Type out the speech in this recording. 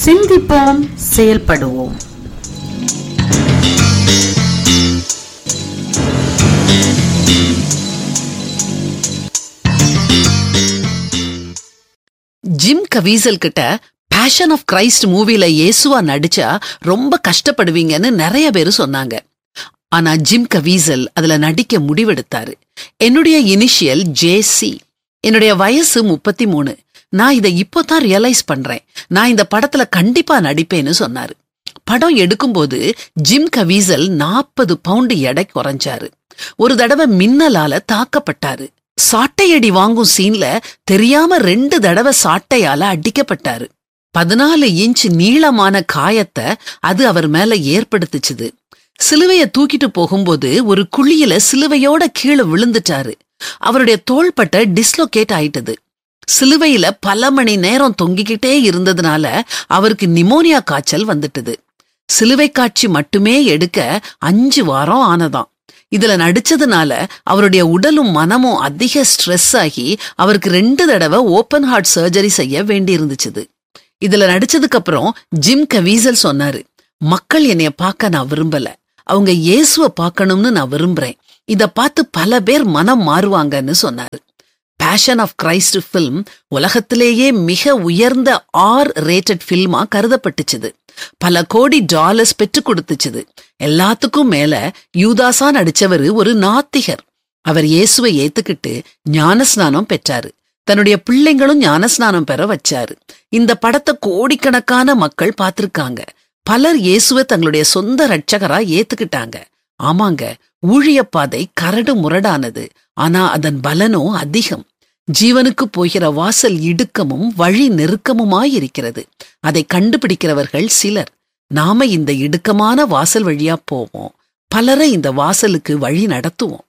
சிந்திப்போம் செயல்படுவோம் ஜிம் கவீசல் கிட்ட பேஷன் ஆஃப் கிரைஸ்ட் மூவில இயேசுவா நடிச்சா ரொம்ப கஷ்டப்படுவீங்கன்னு நிறைய பேர் சொன்னாங்க ஆனா ஜிம் கவீசல் அதுல நடிக்க முடிவெடுத்தாரு என்னுடைய இனிஷியல் ஜேசி என்னுடைய வயசு முப்பத்தி மூணு நான் இதை இப்போதான் ரியலைஸ் பண்றேன் நான் இந்த படத்துல கண்டிப்பா நடிப்பேன்னு சொன்னாரு படம் எடுக்கும்போது ஜிம் கவீசல் நாற்பது பவுண்டு எடை குறைஞ்சாரு ஒரு தடவை மின்னலால தாக்கப்பட்டாரு சாட்டையடி வாங்கும் சீன்ல தெரியாம ரெண்டு தடவை சாட்டையால அடிக்கப்பட்டாரு பதினாலு இன்ச் நீளமான காயத்தை அது அவர் மேல ஏற்படுத்துச்சுது சிலுவைய தூக்கிட்டு போகும்போது ஒரு குழியில சிலுவையோட கீழே விழுந்துட்டாரு அவருடைய தோள்பட்டை டிஸ்லோகேட் ஆயிட்டது சிலுவையில பல மணி நேரம் தொங்கிக்கிட்டே இருந்ததுனால அவருக்கு நிமோனியா காய்ச்சல் வந்துட்டது சிலுவை காட்சி மட்டுமே எடுக்க அஞ்சு வாரம் ஆனதாம் இதுல நடிச்சதுனால அவருடைய உடலும் மனமும் அதிக ஸ்ட்ரெஸ் ஆகி அவருக்கு ரெண்டு தடவை ஓப்பன் ஹார்ட் சர்ஜரி செய்ய வேண்டி இருந்துச்சுது இதுல நடிச்சதுக்கு அப்புறம் ஜிம் கவீசல் சொன்னாரு மக்கள் என்னைய பார்க்க நான் விரும்பல அவங்க இயேசுவ பார்க்கணும்னு நான் விரும்புறேன் இத பார்த்து பல பேர் மனம் மாறுவாங்கன்னு சொன்னாரு பேஷன் ஆஃப் கிரைஸ்ட் ஃபில்ம் உலகத்திலேயே மிக உயர்ந்த ஆர் ரேட்டட் ஃபில்மா கருதப்பட்டுச்சுது பல கோடி டாலர்ஸ் பெற்று கொடுத்துச்சுது எல்லாத்துக்கும் மேல யூதாசா நடிச்சவரு ஒரு நாத்திகர் அவர் இயேசுவை ஏத்துக்கிட்டு ஞானஸ்நானம் பெற்றாரு தன்னுடைய பிள்ளைங்களும் ஞானஸ்நானம் பெற வச்சாரு இந்த படத்தை கோடிக்கணக்கான மக்கள் பார்த்திருக்காங்க பலர் இயேசுவை தங்களுடைய சொந்த ரட்சகரா ஏத்துக்கிட்டாங்க ஆமாங்க ஊழியப்பாதை கரடு முரடானது ஆனா அதன் பலனோ அதிகம் ஜீவனுக்கு போகிற வாசல் இடுக்கமும் வழி நெருக்கமுமாயிருக்கிறது அதை கண்டுபிடிக்கிறவர்கள் சிலர் நாம இந்த இடுக்கமான வாசல் வழியா போவோம் பலரை இந்த வாசலுக்கு வழி நடத்துவோம்